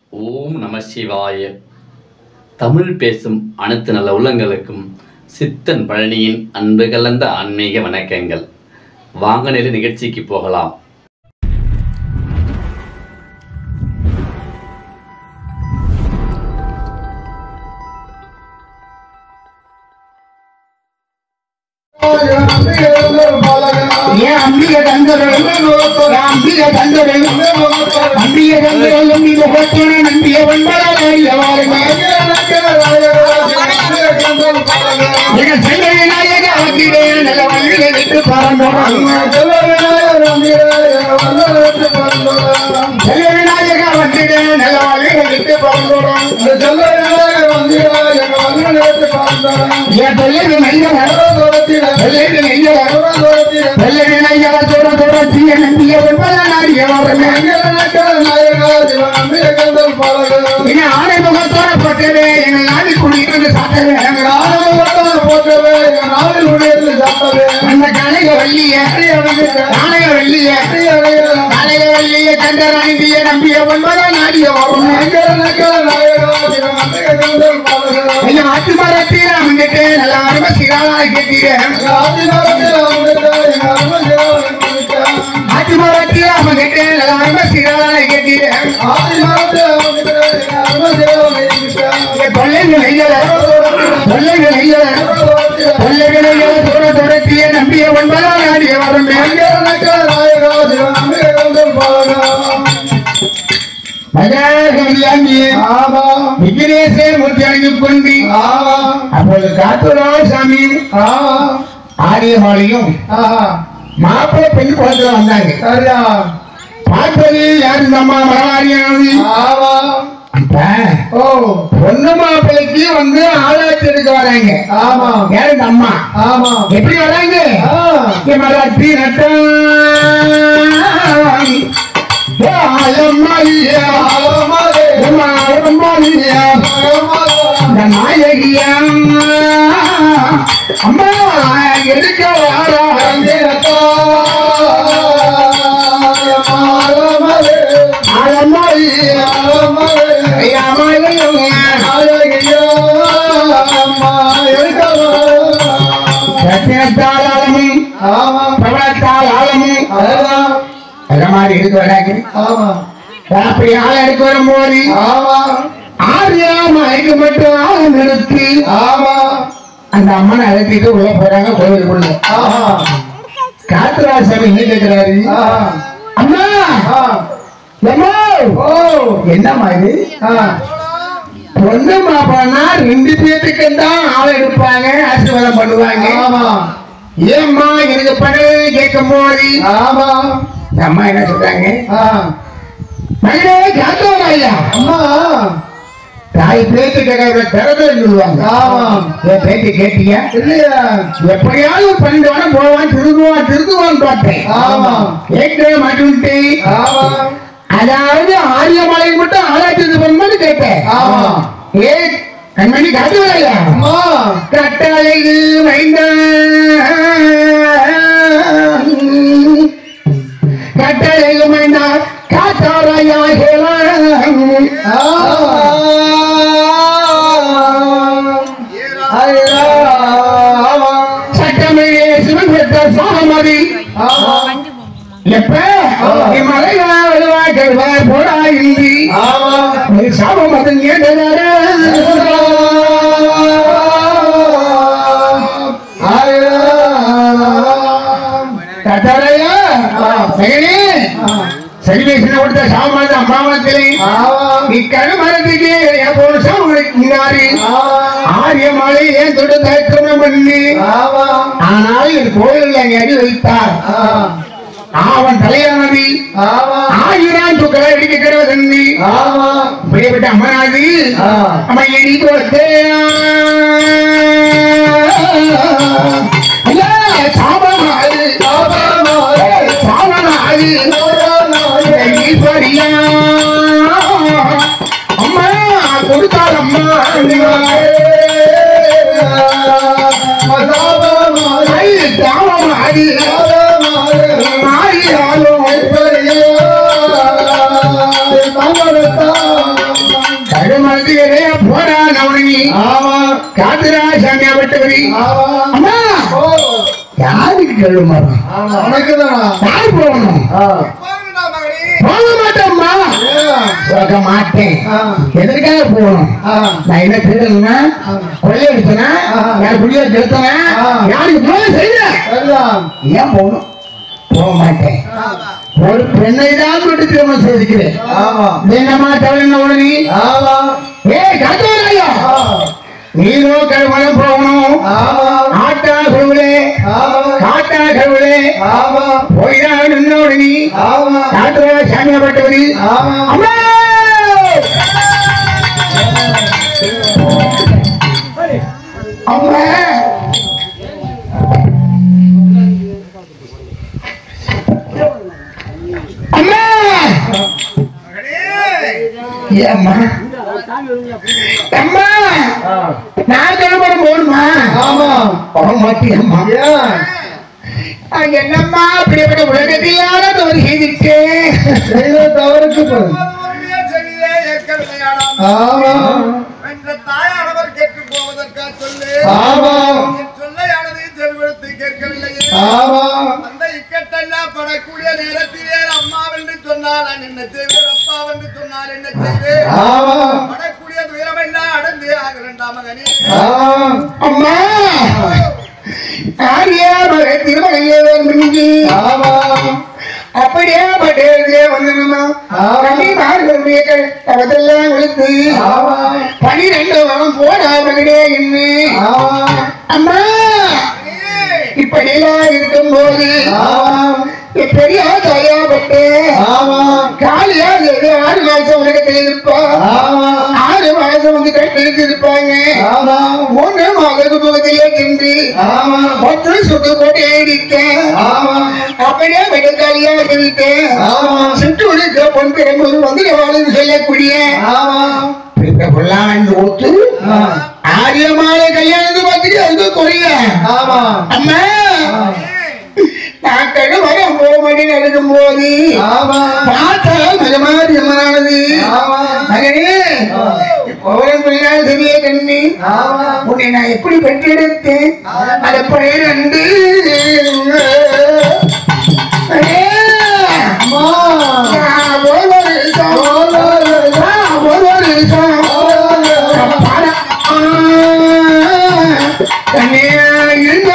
ஓம் நம சிவாய தமிழ் பேசும் அனைத்து நல்ல உள்ளங்களுக்கும் சித்தன் பழனியின் அன்பு கலந்த ஆன்மீக வணக்கங்கள் வாங்க நேர நிகழ்ச்சிக்கு போகலாம் ஏன் அம்பிகை தந்தவள் ஏன் அம்பிகை தந்தவள் அம்பிகை தந்தவள் நம்பி முகத்தோட நம்பிய ஒன்பதாயிரம் வாருங்க என செல்வ விநாயக வந்திடே நல்ல வழியை விட்டு பறந்தோம் செல்வ விநாயக வந்திடே நல்ல வழியை விட்டு பறந்தோம் என் தொழில் நெய்யவர் தொழில் நெய்யவர் தொழில் நெய்யவர் தோட தோட தீய நம்பிய ஒன்பதாயிரம் வாருங்க இனி ஆணை முகத்தோட போட்டவே எங்க நாடி குடியிருந்து சாத்தவே அந்த கலைய வள்ளிய நாளைய வள்ளிய நாளைய வள்ளிய கண்டராணிய நம்பிய ஒன்பதாம் நாடிய வரும் ஐயா ஆட்டு மரத்தீர வந்துட்டு நல்ல அருமை சிறாளாக கேட்டீங்க ஆட்டு மரத்தீர வந்துட்டு நல்ல அருமை சிறாளாக கேட்டீங்க கொள்ளைகள் ஐயல கொள்ளைகள் ஐயல கொள்ளைகள் ஐயல தோட தோடத்திய நம்பிய ஒன்பதாம் நாடிய வரும் விக்னேசே மூர்த்தி அணிந்து கொண்டு அப்போது காத்துரா சாமி ஆரியமாலையும் மாப்பிள்ளை பெண் குளத்துல வந்தாங்க பார்த்தது யாரு இந்த அம்மா மரவாரியானது அப்ப பொண்ணு மாப்பிள்ளைக்கு வந்து ஆளாச்சு எடுக்க வராங்க யாரு இந்த அம்மா எப்படி வராங்க மராட்டி நட்டம் நாயகியா அம்மா எடுக்க வாராங்க ரத்தினத்தால் ஆலமும் பிரபலத்தால் ஆலமும் அந்த மாதிரி எடுக்க வராங்க அப்படி ஆள் எடுக்க வரும்போது ஆரியா மயக்கு மட்டும் ஆள் நிறுத்தி அந்த அம்மனை அழைச்சிட்டு உள்ள போறாங்க கோவிலுக்குள்ள காத்துராசாமி என்ன கேட்கிறாரு அம்மா அம்மா என்னம்மா இது பொண்ணு மாப்பிளனா ரெண்டு பேத்துக்கு தான் ஆள் எடுப்பாங்க ஆசீர்வாதம் பண்ணுவாங்க ஏம்மா எனக்கு பண்ணு கேட்கும் போது இந்த அம்மா என்ன சொல்றாங்க மகனே காத்தவன் ஐயா தாய் பேச்சு கேட்கற திறமை சொல்லுவாங்க என் பேச்சு கேட்டியா எப்படியாவது ஒரு பன்னெண்டு வாரம் போவான் திருடுவான் திருடுவான் பார்த்தேன் கேட்கவே மாட்டேன்ட்டு அதாவது ஆரியமலை மட்டும் ஆராய்ச்சி பண்ணும்போது கேட்டேன் ஏ கண்மணி காட்டுவதையா கட்டளையில் வைந்த கட்டளையில் வைந்த சட்டமையே சிவன் பெற்ற சாமதி எப்ப மலைவாழ்வாய் போடா இந்தி சாபம் அதன் கேட்டதாரா கட்டளையா மகனே சர்வேசன கொடுத்த சாமான் அம்மாவத்திலே நீ கருமரத்துக்கு எப்போது சாமி ஆரியமலை ஏன் தொட்டு தயக்கணும் பண்ணி ஆனால் இது கோயிலில் அங்கே அடி வைத்தார் அவன் தலையானது ஆயிரம் துக்களை இடிக்கிற தண்ணி இப்படிப்பட்ட அம்மனாது அவன் எடி கொடுத்தே ஐயா சாபமாது சாபமாது ஈஸ்வரியா அம்மா கொடுத்தாள் அம்மா தாமமாது மாறியாலும் காட்டுகிறே போறா நவனி ஆமா காத்துரா சாமியா பட்டவரி ஆமா அம்மா ஓ யாருக்கு கேள்வி மரம் ஆமா உனக்குதானா யார் போகணும் ஆ போக மாட்டோம்மா ஏன்? போக மாட்டேன் ஆ. எதற்காக போகணும் ஆ. நான் என்ன திருடனா கொள்ளையடிச்சனா ஆ. யார் குடிய கெடுத்தனா ஆ. யாருக்கு துரோகம் செய்யல எல்லாம் ஏன் போகணும் போக மாட்டேன் ஒரு பெண்ணை தான் விட்டு திருமணம் செய்திருக்கிறேன் ஆமா என்னம்மா தவறு உடனே ஆமா ஏ கத்தவரையா ஆ. நீரோ கழுவலம் போகணும் ஆமா ஆட்டா கழுவுலே ஆமா காட்டா கழுவுலே ஆமா போயிடா நின்ன உடனே ஆமா காட்டுறா சாமியா பட்டவரி ஆமா அம்மா அம்மா அம்மா ஏம்மா அம்மா ஆ. நான் கிளம்புறம் போகணுமா ஆமா போக மாட்டியம்மா ஏன் நான் என்னம்மா அப்படிப்பட்ட உலகத்திலான தவறு செய்திருக்கேன் செய்த தவறுக்கு போய் ஆமா என்ற தாயானவர் கேட்டு போவதற்கா சொல்லு ஆமா என் சொல்லையானது செல்வெடுத்து கேட்கவில்லையே ஆமா அந்த இக்கட்டெல்லாம் படக்கூடிய நேரத்திலே அம்மா என்று சொன்னால் நான் என்ன செய்வேன் அப்பா என்று சொன்னால் என்ன செய்வேன் ஆமா படக்கூடிய துயரமெல்லாம் அடந்தே ஆக வேண்டாம் மகனே ஆமா அம்மா ஆரியா மகை திருமலையே வந்து ஆமா அப்படியே பட்டேலே வந்துருமா கண்ணி மார்களுடைய கவத்தெல்லாம் விழுத்து ஆமா பனிரெண்டு வரம் போடா மகனே என்று ஆமா அம்மா இப்படியெல்லாம் இருக்கும் போது ஆமா என் பெரிய தாயா பட்டு ஆமா காலியா ஏதோ ஆறு மாசம் உலகத்தில் இருப்பா ஆமா ஆறு மாசம் வந்து கட்டிட்டு இருப்பாங்க ஆமா மூணு மாதத்துக்கு முகத்திலே தின்று ஆமா மொத்தம் சுட்டு போட்டு ஏறிட்டேன் ஆமா அப்படியே வெடுக்காலியா இருந்துட்டேன் ஆமா சுட்டு ஒடுக்க பொன் பெரும்பூர் வந்து வாழ்ந்து சொல்லக்கூடிய ஆமா புல்லாண்டு ஒத்து ஆரியமான கல்யாணத்து பார்த்துட்டு அதுக்கு குறைய ஆமா அம்மா நான் கழுவரம் போக மாட்டேன்னு இருக்கும் போது ஆமா பார்த்தா மகமாரி அம்மனானது ஆமா மகனே போவரம் பிள்ளையால் சரியே கண்ணி ஆமா உன்னை நான் எப்படி பெற்றெடுத்தேன் அதை பெயர் வந்து அம்மா ஒவ்வொரு ஒவ்வொரு கண்ணியா இருந்த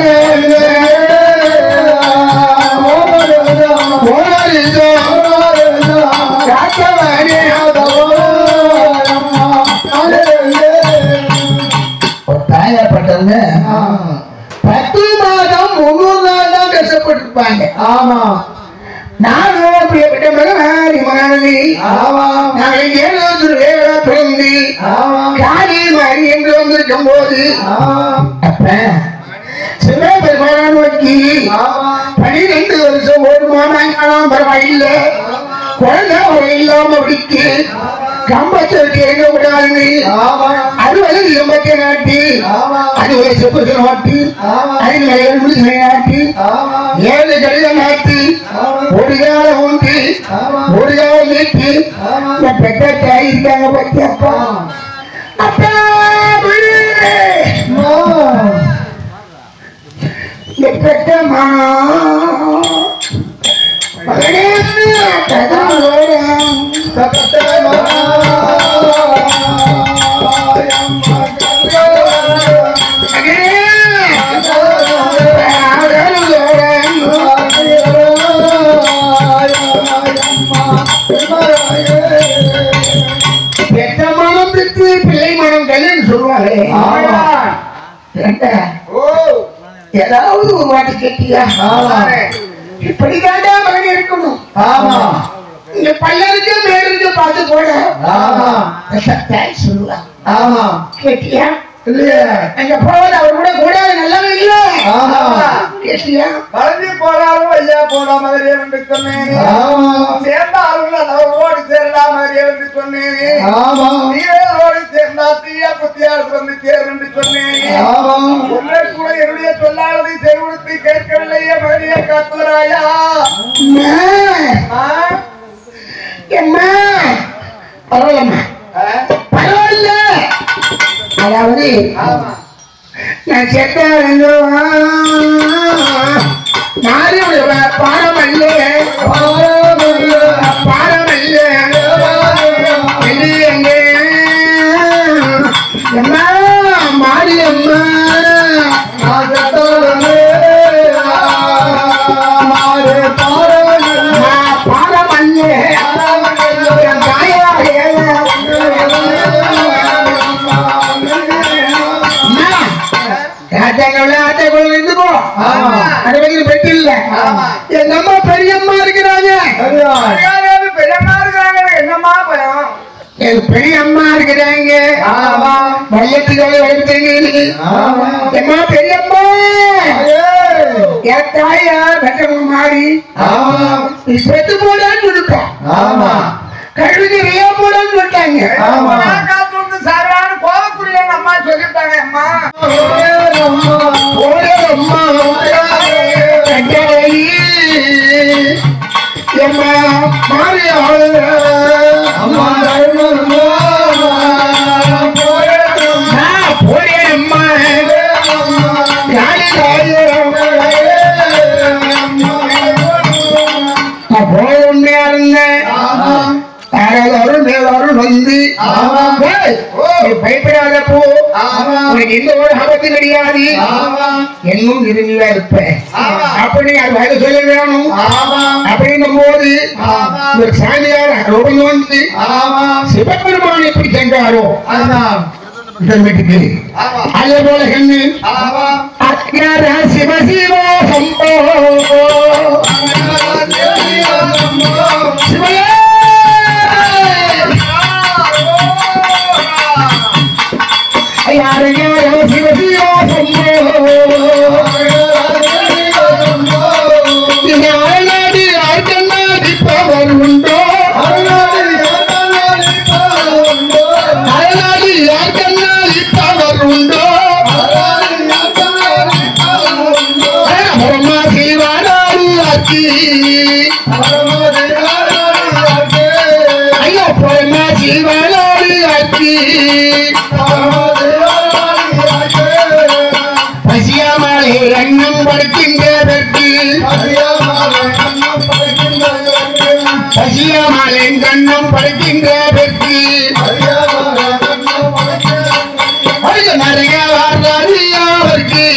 காத்தவாரே ஒரு தாயப்பட்டவங்க பத்து மாதம் முன்னூறு நாள் தான் கஷ்டப்பட்டிருப்பாங்க ஆமா நானும் அப்படிப்பட்ட மகனாரி மகனி ஆமா நாங்கள் ஏழு வேலை பிறந்து ஆமா காளி மாறி என்று வந்திருக்கும் போது ஆமா அப்ப சிவபெருமான நோக்கி ஆமா பனிரெண்டு வருஷம் ஒரு மாதம் பரவாயில்லை குழந்தை ஒரு இல்லாம அப்படிக்கு கம்பத்தை விட்டு எங்க விடாது ஆமா அறுவலை கம்பத்தை நாட்டி ஆமா அது ஒரு செப்பத்தை நாட்டி ஆமா அதில் ஏழு முடிச்சு நாட்டி ஆமா ஏழு கடிதம் நாட்டி ஒரு காலம் உண்டு ஆமா ஒரு காலம் நீட்டி ஆமா இந்த பெத்த தாய் இருக்காங்க பத்தி அப்பா அப்பா விடு. இந்த பெத்த மகனே கதவு ஓடும். பெத்த மனம் பித்து பிள்ளை மனம் கல்லுன்னு சொல்லுவாங்களே ஆமா. ஏண்டா, ஏதாவது ஒரு வாட்டி கேட்டியா இப்படிதாண்டா மகன் இருக்கணும் ஆமா இங்க பல்லருக்கு மேலிருந்து பார்த்து போட ஆமா தாய் சொல்லுவா ஆமா கேட்டியா இல்லையே அங்க போவது அவர் கூட கூடாது நல்லவே இல்ல ஆமா. கேட்டியா கலந்து போனாலும் ஐயா போன மாதிரியே வந்து சொன்னேன் ஆமா சேர்ந்தாலும் ஓடி சேரலாம் மாதிரியே வந்து சொன்னேன் ஆமா நீரோடு சேர்ந்தா தீயா புத்தியால் வந்து சேரும் என்று சொன்னேன் ஆமா உன்னை கூட என்னுடைய சொல்லானதை செருவிடுத்து கேட்கவில்லையே மகனிய காத்துவராயா அம்மா, அம்மா பரவாயில்லம்மா பரவாயில்ல அதாவது ஆமா நான் செத்த மாறியுடைய பாரமல்ல பாரமல்ல எங்க அம்மா மாரியம்மா பாரமல்ல என் தாயாக அம்மா ராஜாக்கள் ராஜாக்கள் இருந்து போ ஆமா. அது வரைக்கும் பெட்டு இல்ல ஆமா. எங்க அம்மா பெரியம்மா இருக்கிறாங்க யாராவது பெரியம்மா இருக்காங்க என்னம்மா பயம் எங்க பெரியம்மா இருக்கிறாங்க ஆமா. மையத்துக்காக வளர்த்துங்க ஆமா. எம்மா பெரியம்மா என் தாயா வெட்டமா மாறி நீ செத்து போடான்னு சொல்லிட்டான் ஆமா. கழுவி ரியா போடான்னு சொல்லிட்டாங்க ஆமா. நான் காத்து வந்து சாகலான்னு கோவக்குரிய அம்மா சொல்லிட்டாங்க அம்மா ஒரே அம்மா கண்டவழி எம்மா மாறி ஆளு நான் போறேன் அம்மா யாரு தாயும் நான் போக உண்மையா இருந்தேன் யாராவது அருள் மேல் அருள் வந்து ஆமா. ஏய், நீ பயப்படாத போ ஆமா. உனக்கு எந்த ஒரு ஆபத்து கிடையாது என்னும் இருமையா இருப்ப ஆமா. அப்படி அது வயது சொல்ல வேணும் அப்படின்னும் போது ஆமா. ஒரு சாமியார் ரோடு வந்து சிவபெருமான் எப்படி சென்றாரோ இந்த வீட்டுக்கு ஆமா. அதே போல கண்ணு அக்ஞான சிவ சிவ சம்போ சிவயே யாரு யாரோ சிவ சிவ சம்போ இங்க அழகாடி அர்த்தநாடி பவர் உண்டோ அழகாடி அர்த்தநாடி பவர் உண்டோ பிரம்மா சிவானாரு அக்கி ஐயோ பிரம்மா சிவானாரு அக்கி பசியாமலே எண்ணம் படுக்கின்றதற்கு பசியாமலே கண்ணம் படுக்கின்றதற்கு அது நிறைய வார்த்தை அவருக்கு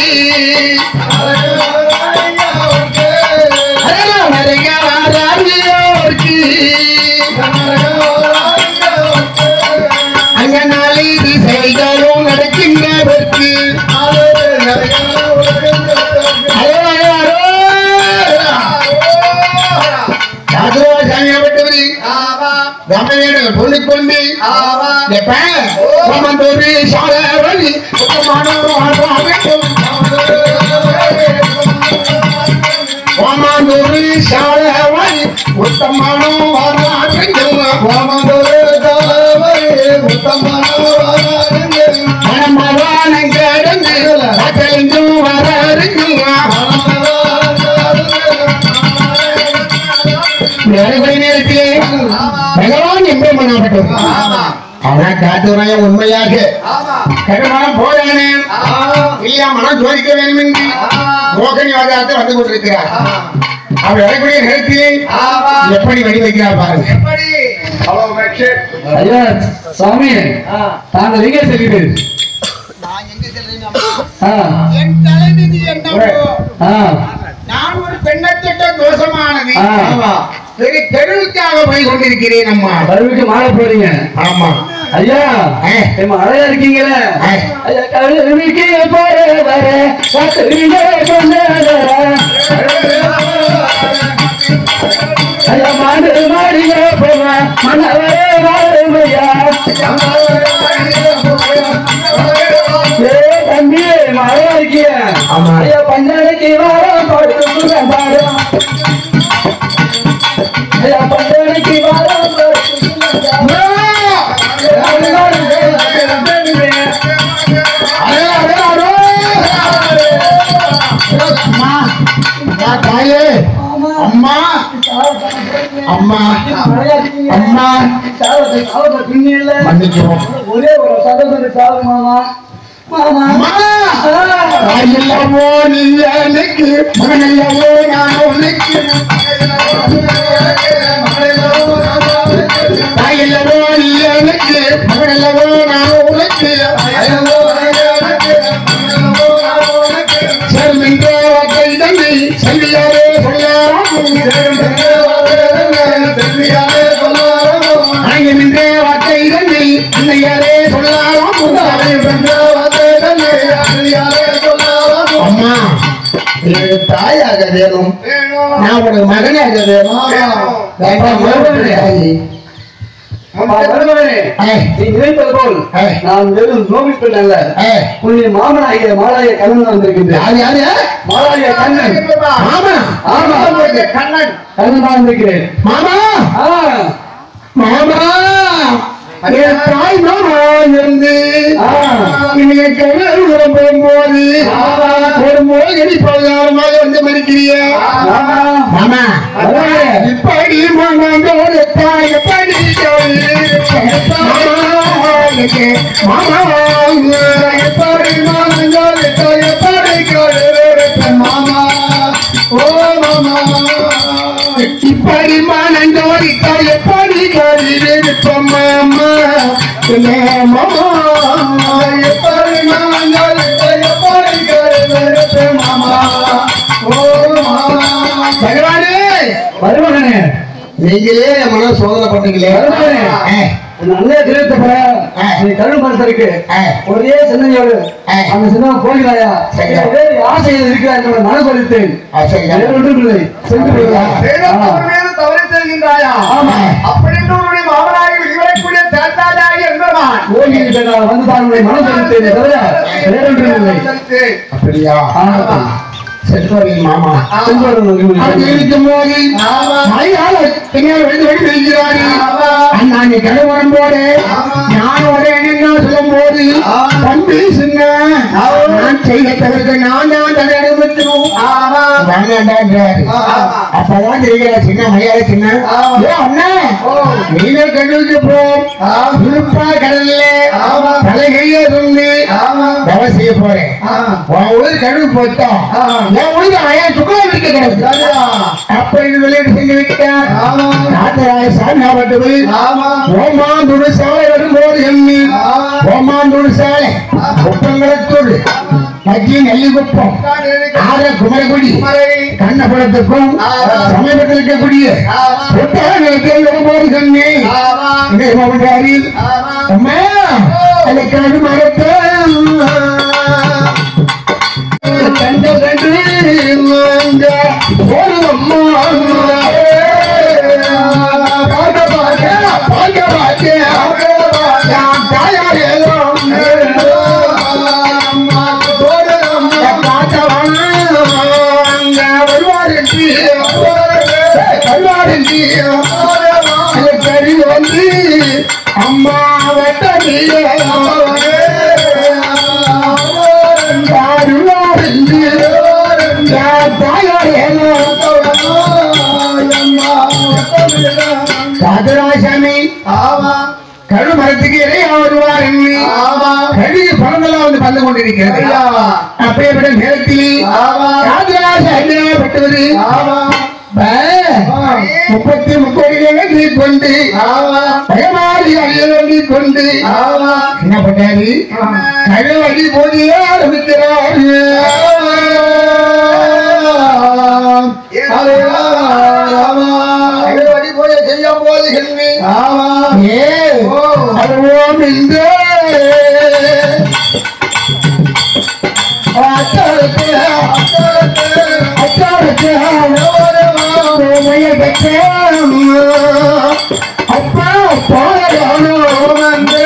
அதெல்லாம் நிறைய வார்த்தை அவருக்கு அங்க நாளை திசைகளும் நடக்கின்றதற்கு சாமியாப்பட்டவரு ரமணன் பொண்ணுக்கொண்டு ஒரு சாலை ஓமாந்தூரு சாலை உத்தமான மனமவானங்கடந்து அகலிங்கும் வராருங்க நிறைய நேரத்திலே பகவான் எம்பெருமானாகட்டும் அதான் காத்துராய உண்மையாக கருமணம் போதானே இல்லையா மனம் சோதிக்க வேண்டும் என்று மோகனி வாதாரத்தில் வந்து கொண்டிருக்கிறார் அவர் வரக்கூடிய நேரத்திலே எப்படி வெடி வைக்கிறார் பாருங்க எப்படி அவ்வளோ மெட்ஷெட் ஐயா சாமி தாங்கள் எங்கே செல்கிறீர்கள் நான் எங்க செல்றேன் அம்மா? ஆ, என் தலைவிதி என்னவோ ஆ, நான் ஒரு பெண்ணத்திட்ட தோஷமானது ஆ. ஆமா. சரி தெருவுக்காக போய் கொண்டிருக்கிறேன் அம்மா கருவிக்கு மாற போறீங்க ஆமா ஐயா ஆ. ஏம்மா அழகா இருக்கீங்களே ஆ. ஐயா கருவிக்கு போற வர கருவியே கொண்டு வர. ஐயா மாடு மாடிய போவ மனவரே வாழுமையா ஏ தம்பி மழை இருக்கிய ஆமா. ஐயா பஞ்சாலைக்கு வாரம் பாடு பாடும் ஐயா பஞ்சாலைக்கு வாரம் அம்மா அம்மா, தாயே அம்மா அம்மா அம்மா மன்னிக்கிறோம் ஒரே ஒரு சதவீத சாவு மாமா மாமா அம்மா தாயல்லவோ நீ எனக்கு மகனல்லவோ நான் உனக்கு தாயல்லவோ நீ எனக்கு மகனல்லவோ நான் உனக்கு செல்மின்ற வார்த்தை தன்னை செல்வியாரே சொல்லாராம் அணையமின்ற வார்த்தை தன்னை அன்னையாரே சொல்லாராம் அம்மா எனக்கு தாயாக வேணும் நான் உனக்கு மகனாக வேணும் வேண்டாம், மறுபடியும் தாயி. ஏய், நீ நினைப்பது போல் ஏய். நான் வெறும் நோவிப்பெண் அல்ல ஏய், உன்னை மாமனாகிய மாலாய கண்ணன் வந்திருக்கின்றேன் யார் யாரு மாலாய கண்ணன் மாமா ஆமா கண்ணன் கண்ணன் தான் வந்திருக்கிறேன் மாமா ஆ, மாமா என் தாய் மாமா இருந்து ஆ. நீங்க கடல் போகும்போது ஒரு மோகடி பலகாரமாக வந்து மறிக்கிறிய ஆமா. மாமா வரவே. இப்படி மாமாண்டோட தாய் எப்படி மாமா எப்படி மாமாண்டோட தாய் எப்படி மாமா ஓ மாமா இப்படி மானந்தோடி தாய் எப்படி இருப்போம் மாமா என்ன மாமா எப்படி மானந்தோடி தாய் எப்படி இருப்போம் மாமா ஓ மாமா பகவானே வருமகனே நீங்களே என் மன சோதனை பண்ணீங்களே வருமகனே ஏ, அந்த அண்ணே திருத்த போற ஆ. நீ கருள் மரத்தருக்கு ஆ. ஒரே சின்னஞ்சோடு ஆ. அந்த சின்னம் போகிறாயா சரி. ஒரே ஆசையில் இருக்கிற என்னோட மனசு அளித்தேன் ஆ, சரியா? வேறு ஒன்றும் இல்லை சென்று விடுவா வேணும் அவர் மீது தவறு செய்கின்றாயா ஆமா அப்படின்னு உன்னுடைய மாமனாகி விரிவடைக்கூடிய தாத்தாதாகி என்பவன் கோயிலுக்கு நான் வந்து பாருங்களை மனசு அளித்தேனே தவிர வேறு ஒன்றும் இல்லை அப்படியா ஆமா. செல்வரி மாமா சென்று வருவது அப்படி இருக்கும் போது மழையால பின்னால் வெளியே வெளியே வெளிக்கிறாரு அண்ணா நீ கடை வரும்போது நான் வரேன் என்ன சொல்லும் போது தம்பி சின்ன நான் செய்ய தவிர்க்க நான் தான் தடை அனுமதிக்கணும் வேண்டான்றாரு அப்பதான் தெரிகிற சின்ன மலையாள சின்ன ஏ அண்ணா நீங்க கடலுக்கு போ விழுப்பா கடல்ல தலைகையே சொல்லி தவ செய்ய போறேன் உன் உயிர் கடலுக்கு போட்டோம் என் உயிர் ஆயா சுக்கரம் இருக்க கிடக்கு அப்ப இது விளையாட்டு செஞ்சு விட்டார் நாட்டராய சாமி ஆபத்து ஓமாந்தோடு சாலை வரும்போது எண்ணி ஓமாந்தோடு சாலை குப்பங்களத்தோடு மத்திய நெல்லிக்குப்பம் ஆற குமரகுடி கண்ணபுரத்துக்கும் சமீபத்தில் இருக்கக்கூடிய புத்தகத்தில் வரும்போது சொன்னி இதை மாவட்டாரில் அம்மா அதை கண்டு மரத்தை கண்ட கண்டு மாங்க ஒரு அம்மா பார்க்க பார்க்க பார்க்க பார்க்க நான் தாயார் ஏதோ அம்மா ராஜராசாமி கழு மரத்துக்கு இடையே வருவார் என்று கழுகு பழமெல்லாம் வந்து பந்து கொண்டிருக்கிறது அப்படியேப்பட்ட நேரத்தில் ராஜராஜ அந்நியப்பட்டது முப்பத்தி முப்பது கொண்டு பயமாறி அழியி கொண்டு என்ன பண்ணாரு கழு அடி போதியே ஆரம்பிக்கிறார் அடி போய செய்யும் போது ஏ அருவோம் இந்த அப்பா போரானோ வந்து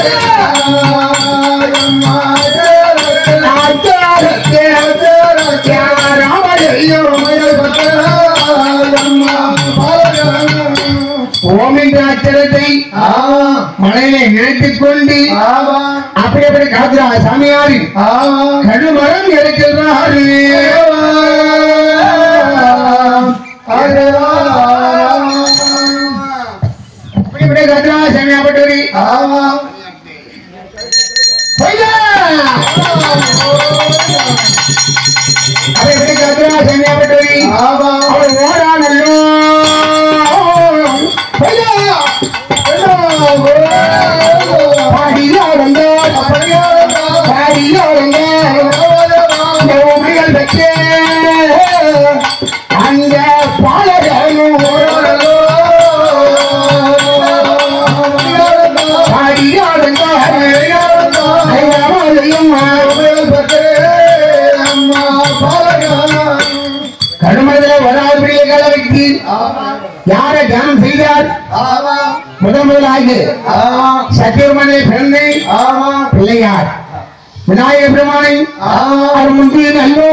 ஓமின் அச்சரத்தை மலையிலே நினைத்துக் கொண்டு அப்படி அப்படி காத்துறா சாமியாரி கடுமரம் எடுக்கிறாரு ஆமா பொய்யா அதை விட கத்திரா சென்னையாப்பட்டவரி ஆமா அவள் ஓடா நல்லோ பொய்யா பாடியா வந்த பாடியா வந்த உமைகள் வச்சே அந்த பாலகனும் பாடியா வந்த கடுமதில வராபுரிய கலவைக்கு யாரை தியானம் செய்தார் முதல் முதலாக சத்தியமனை பிறந்தை பிள்ளையார் விநாயக பெருமானை அவர் முன்பு நல்லோ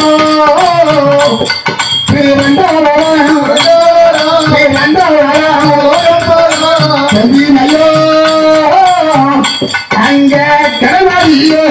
தம்பி நல்லோ அங்க கடவாடியே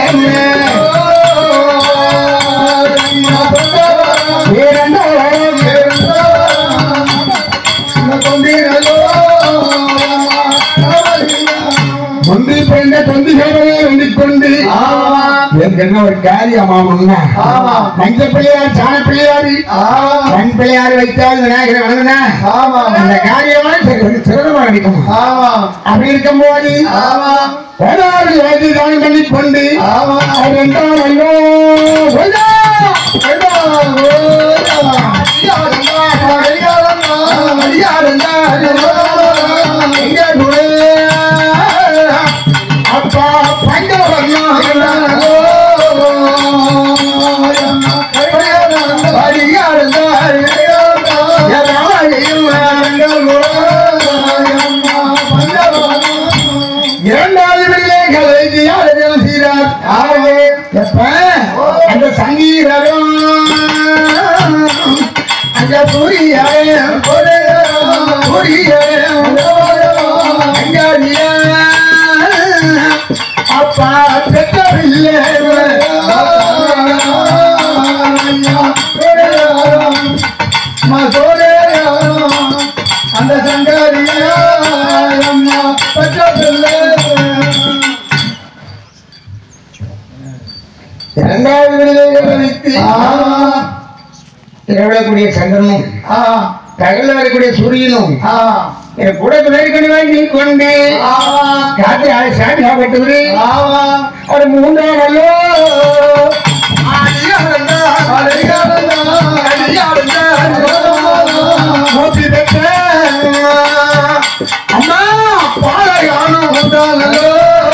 முந்தி பிறந்த தொந்தி சேவையை வேண்டிக் கொண்டு எனக்கு என்ன ஒரு காரியமா முன்ன ஆமா. மஞ்ச பிள்ளையார் சாண பிள்ளையார் மண் பிள்ளையார் வைத்தால் விநாயகரை வணங்கினா அந்த காரியமா சிறந்தமா நடிக்கும் அப்படி இருக்கும் போது வேளாண் வயது தானம் பண்ணி கொண்டு அவர் என்றால் அல்லோ சொல்லா! எங்கே குரு? அப்பா இரண்டாவது பிள்ளைகளை தியானம் செய்தார் எப்ப அந்த சங்கீதம் அந்த புரிய புரிய அப்பா பெற்ற பிள்ளை அந்த சங்கரியா அம்மா பச்சை பிள்ளை இரண்டாவது விடுதலை வைத்து இரவிடக்கூடிய சந்திரனும் பகல்ல வரக்கூடிய சூரியனும் என் கூட துணைக்கணி வாங்கி கொண்டு காத்து ஆளை சாமி சாப்பிட்டு ஒரு மூன்றாம் அல்லோ மூச்சு பெற்ற அம்மா பாலையானோ வந்தாலோ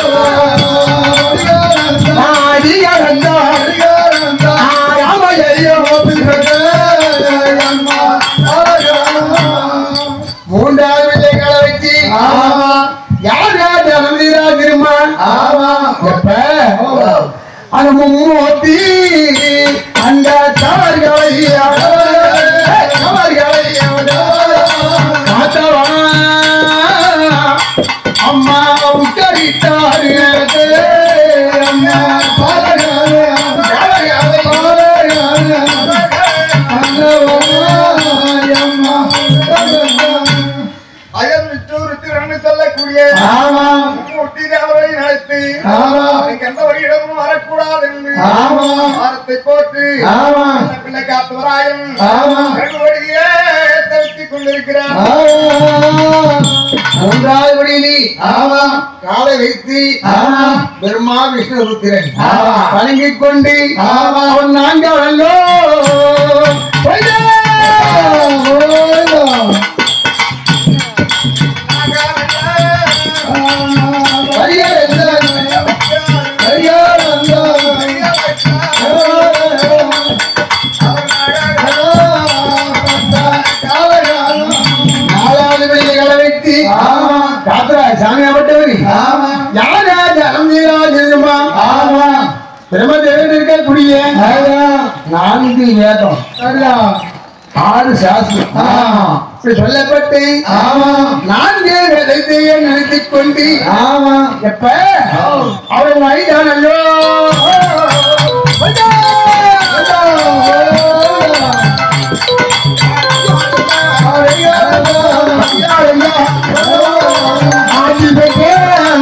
மூன்றாவது விதைகளை வச்சு யார் யார் ஜனதீரா திருமா எப்ப அது மும்மூர்த்தி அந்த தவறுகளை தவறுகளை காத்தவனா அம்மா உத்தரித்தாரு அம்மா பாலகாரு அயல் விற்றூர் திறன்னு சொல்லக்கூடிய ஆமா மும்மூர்த்தி தேவரை நினைத்து ஆமா. அவனுக்கு எந்த ஒரு இடமும் வரக்கூடாது என்று ஆமா. வாரத்தை போட்டு ஆமா. அந்த பிள்ளை காத்துவராயம் ஆமா. ரெண்டு வழியே தவித்துக் கொண்டிருக்கிறார் மூன்றாவது வழியிலே ஆமா காலை வைத்து ஆமா. பிரம்மா விஷ்ணு ருத்திரன் ஆமா. வணங்கிக் கொண்டு ஆமா. அவன் நான்காவல்லோ நாலாவது வழிகளை வைத்து காத்திரா சாமி ஆபட்டவர் யார் யார் அலந்தீரா ஆமா பிரம்மதேவன் இருக்கக்கூடிய நான்கு வேதம் ஆறு சாஸ்திரம் இப்படி சொல்லப்பட்டு நான்கு வேதத்தை நினைத்துக் கொண்டு எப்ப அவள் வயதானல்லோ ஆதி பெற்ற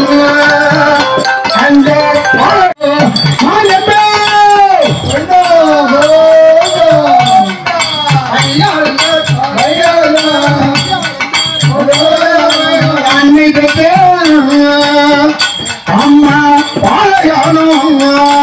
கவனம்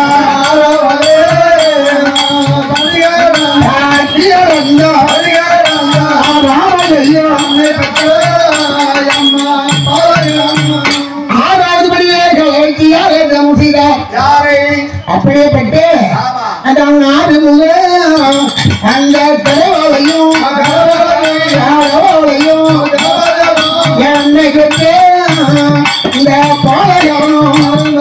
ஆறாவது படியாக செய்தார் யாரை அப்படியேப்பட்டு ஆமா அந்த நாடு முகம் அந்த தலைவலையும் யாரோலையும் என்னை கட்டு இந்த பாலகவனம்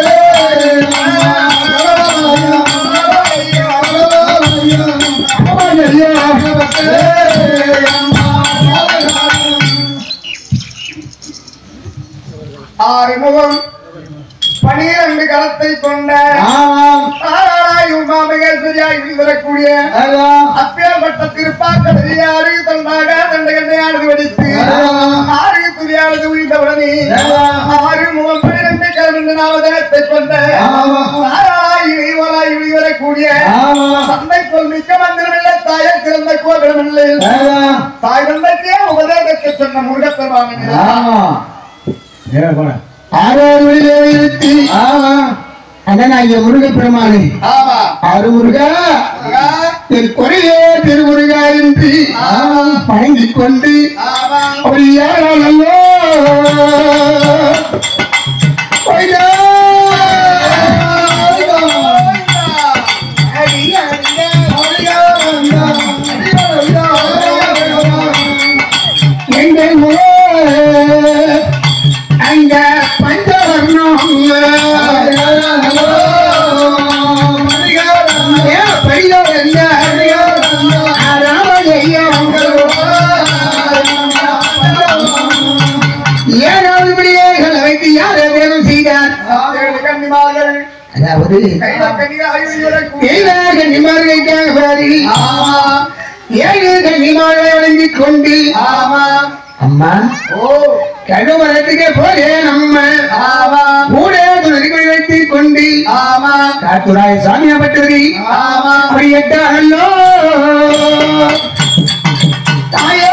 ஆறுமுகம் பனிரெண்டு கரத்தை கொண்ட ஆறாய் உமாமகேஸ்வரியாய் வரக்கூடிய அப்பேற்பட்ட திருப்பாக்கடலில் அருகு தண்டாக தண்டகண்டையானது வெடித்து ஆறு துளியானது உயிர்ந்தவுடனே ஆறு முகம் பனிரெண்டு கரண்டு நாமதத்தை கொண்ட ஆறாய் இளைவராய் வரக்கூடிய தந்தை சொல் மிக்க மந்திரமில்லை தாயை சிறந்த கோபுரமில்லை தாய் தந்தைக்கே உபதேசத்தை சொன்ன முருகப்பெருமான் ஆறாவது வழியிலே இருத்தி அண்ணனாகிய முருகப்பெருமானே ஆமா ஆறு முருகா என் குறையே திருமுருகா என்று வணங்கிக் கொண்டு ஆமா அப்படி யாராலோ எங்கள் முறை அங்க பஞ்சவர்ணம் ஏன் பையன் எங்க ராமஜெயம் ஏழாவது பிள்ளைகளை வைத்து யார் வேணும் செய்தார் கன்னிமார்கள் அதாவது கையில கன்னியாய் வரக்கூடிய ஏழாக நிமார்களுக்காக பாரு ஏழு கன்னிமார்களை வழங்கிக் கொண்டு ஆமா அம்மா ஓ கழுவரத்துக்கு போலே நம்ம ஆமா கூட துணை வைத்துக் கொண்டு ஆமா காத்துராய் சாமியப்பட்டது ஆமா அப்படி எட்டாரல்லோ தாயே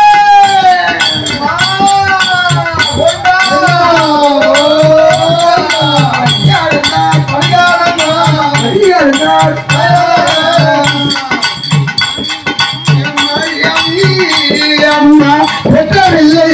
அம்மா பெற்றவில்லை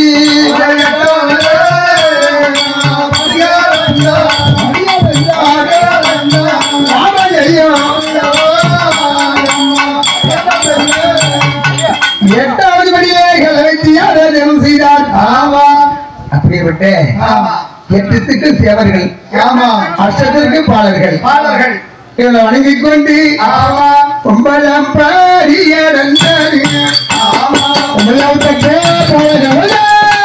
எட்டாவது படியாக வைத்து யார் தினம் செய்தார் ஆமா அப்படிப்பட்ட எட்டுத்துக்கு சேவர்கள் ஆமா அஷ்டத்திற்கு பாடல்கள் பாடல்கள் இவனை வணங்கிக் கொண்டு ஆமா ஒன்பதாம் பாடிய ஒன்பதாம் தக்க பாடல்கள்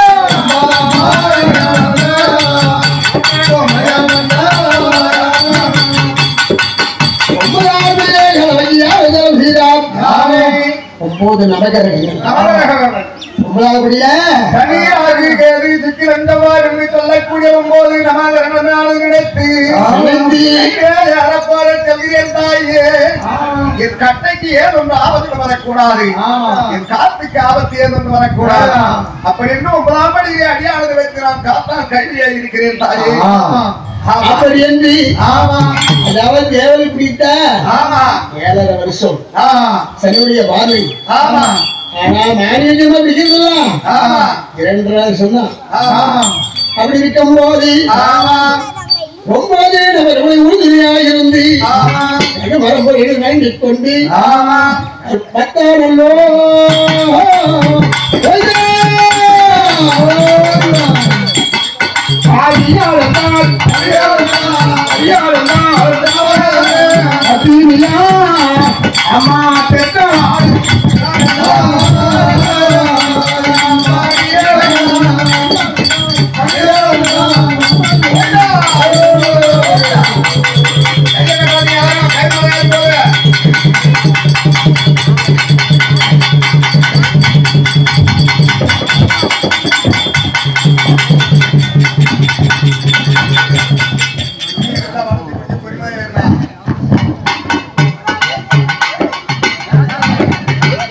ஒன்பதாம் பிள்ளைகளை வைத்து யார் தினம் செய்தார் ஒன்பது நவகரங்கள் நவரகங்கள். ஒன்பதாவது படியில தனியாகி கேது சிக்கி வந்தவாறு என்று சொல்லக்கூடிய போது நமாதரணனானது நினைத்து அறப்பார செல்கிறேன் தாயே என் கட்டைக்கு ஏதொன்று ஆபத்து வரக்கூடாது என் காத்துக்கு ஆபத்து ஏதொன்று வரக்கூடாது அப்படி என்று ஒன்பதாம் படியிலே அடியானது வைத்து நான் காத்தான் கைதியே இருக்கிறேன் தாயே ஆமா. அப்படி என்று அதாவது தேவல் பிடித்த ஆமா ஏழரை வருஷம் ஆமா சனியுடைய பார்வை ஆமா ஆனா மேனேஜமா பிடிக்கிறதுலாம் ஆமா இரண்டரை வருஷம் தான் ஆமா அப்படி இருக்கும் போது ஆமா ஒன்பது நபர்களை உறுதுணையாக இருந்து ஆமா மரபுகளை வாங்கிக் கொண்டு ஆமா பத்தானல்லோ அம்மா பெற்ற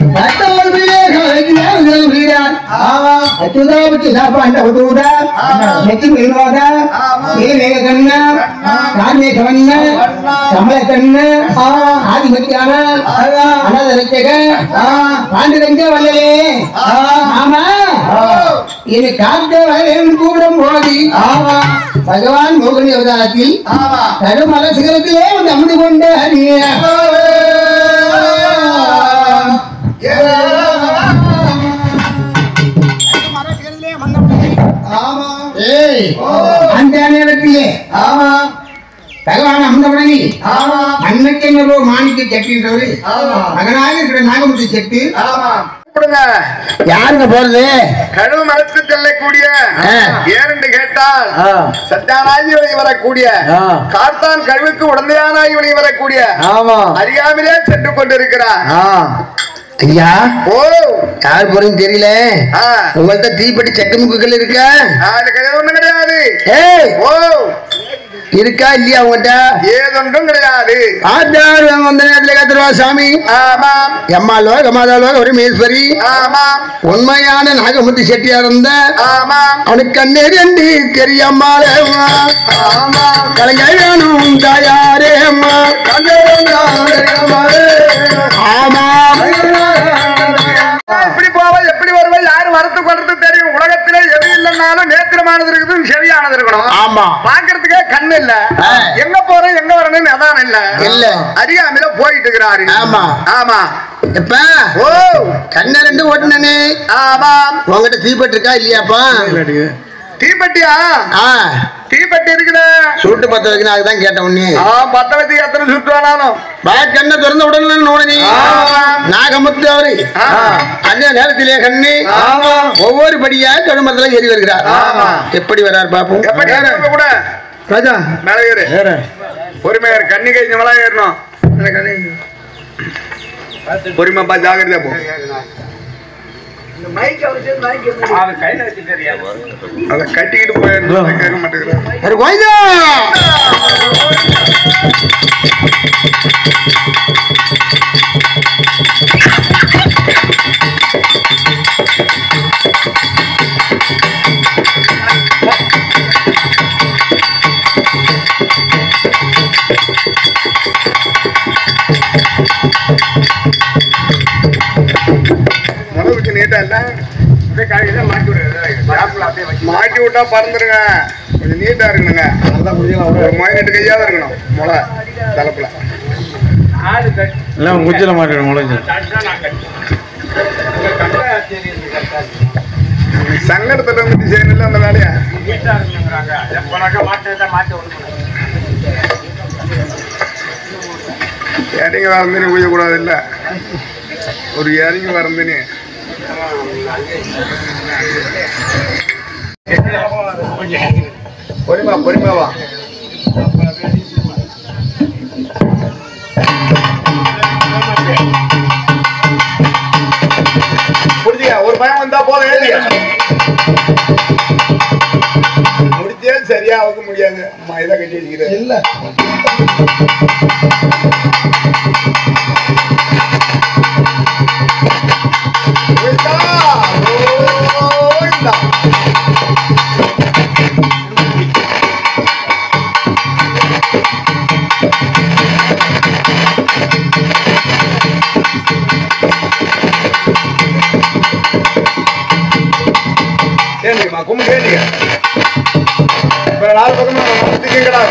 அச்சுதாபச்சு சாப்பாண்ட உதவுதா நெத்தி மீனோத ஆமா. ஏமேக கண்ண கார்மேக வண்ண கமல கண்ண ஆதிமத்தியான அனதரட்சக பாண்டுரங்க வல்லலே ஆமா இனி காத்த வரையும் கூடும் போது பகவான் மோகனி அவதாரத்தில் ஆமா கருமல சிகரத்திலே வந்து அமர்ந்து கொண்ட ஆமா ஏய் அந்த நேரத்திலே ஆமா பகவான் அமர்ந்தவுடனே ஆமா அன்னைக்கென்னரோ மாணிக்க செட்டின்றவரு ஆமா. மகனாக இருக்கிற நாகமுடி செட்டு ஆமா கூப்பிடுங்க யாருங்க போறது கழுவு மறுத்து செல்லக்கூடிய ஆ. ஏனென்று கேட்டால் சத்தானாகி வழி வரக்கூடிய கார்த்தான் கழுவுக்கு உடந்தையானாகி வழி வரக்கூடிய ஆமா அறியாமலே சென்று கொண்டிருக்கிறார் ஐயா ஓ யார் போறீங்க தெரியல ஆ. உங்கள்ட்ட தீப்பெட்டி சட்டு முக்குகள் இருக்கா அது கிடையாது ஒண்ணும் கிடையாது ஏய் ஓ இருக்கா இல்லையா உங்கள்ட்ட ஏதொன்றும் கிடையாது ஆத்தார் வந்த நேரத்துல கத்துருவா சாமி ஆமாம் எம்மாலோ கமாதாலோ ஒரு மேஸ்வரி ஆமாம் உண்மையான நாகமுத்து செட்டியா இருந்த ஆமாம் அவனுக்கு கண்ணே ரெண்டு தெரியம்மாளே ஆமாம் கலைஞனும் தாயாரேம்மா ஆமா எப்படி போவ எப்படி வருவ யாரு வரத்து கொள்றது தெரியும் உலகத்திலே எது இல்லைன்னாலும் நேத்திரமானது இருக்குது செவியானது இருக்கணும் ஆமா பாக்குறதுக்கே கண்ணு இல்ல ஆ. எங்க போறோம் எங்க வரணும்னு அதான் இல்ல இல்ல. அறியாமையில போயிட்டு இருக்கிறாரு ஆமா. ஆமா இப்ப ஓ கண்ணை ரெண்டு ஓட்டுனே ஆமாம் உங்ககிட்ட தீப்பெட்டு இருக்கா இல்லையாப்பா தீப்பெட்டியா ஆ தீப்பெட்டி இருக்குது சூட்டு பத்த வைக்கணும் அதுதான் கேட்ட உடனே ஆ பத்த வச்சு எத்தனை சுற்று வேணாலும் பா கண்ணை திறந்த உடனே நோடி ஆமா. நாகமுத்து அவரு ஆ. அந்த நேரத்திலே கண்ணு ஆமா. ஒவ்வொரு படியா கடுமரத்துல ஏறி வருகிறார் ஆமா. எப்படி வர்றார் பாப்போம் எப்படி ஏறுறது கூட ராஜா மேல ஏறு பொறுமையா ஏறு கண்ணி கழிஞ்சவங்களா ஏறணும் பொறுமைப்பா ஜாகிரதையா போ அதை கட்டிக்கிட்டு போயிடணும் கேட்க மாட்டேங்கிறேன் ஒரு கோயிலா முளை வச்சு நீட்டா இல்ல மாட்டி விட்டா பறந்துருங்க கொஞ்சம் நீட்டா இருக்கணுங்க ஒரு மயிலிட்டு கையாவது இருக்கணும் முளை தலைப்புல எல்லாம் முச்சில மாட்டிடும் முளைஞ்சு சங்கடத்துல இருந்துட்டு செய்யணும்ல அந்த வேலையை ஏறிங்க வரந்துன்னு உயக்கூடாது இல்ல ஒரு ஏறிங்க வரந்துன்னு பொறுமா பொறுமா வா புரிஞ்சுங்க ஒரு பயம் வந்தா போதும் ஏறிங்க முடிச்சே சரியா அவுக்க முடியாது அம்மா இதை கட்டி வச்சுக்கிறேன் இல்ல கேளுங்கம்மா கும்பு கேளுங்க இப்ப நாலு பக்கம் மனசுக்கீங்கடா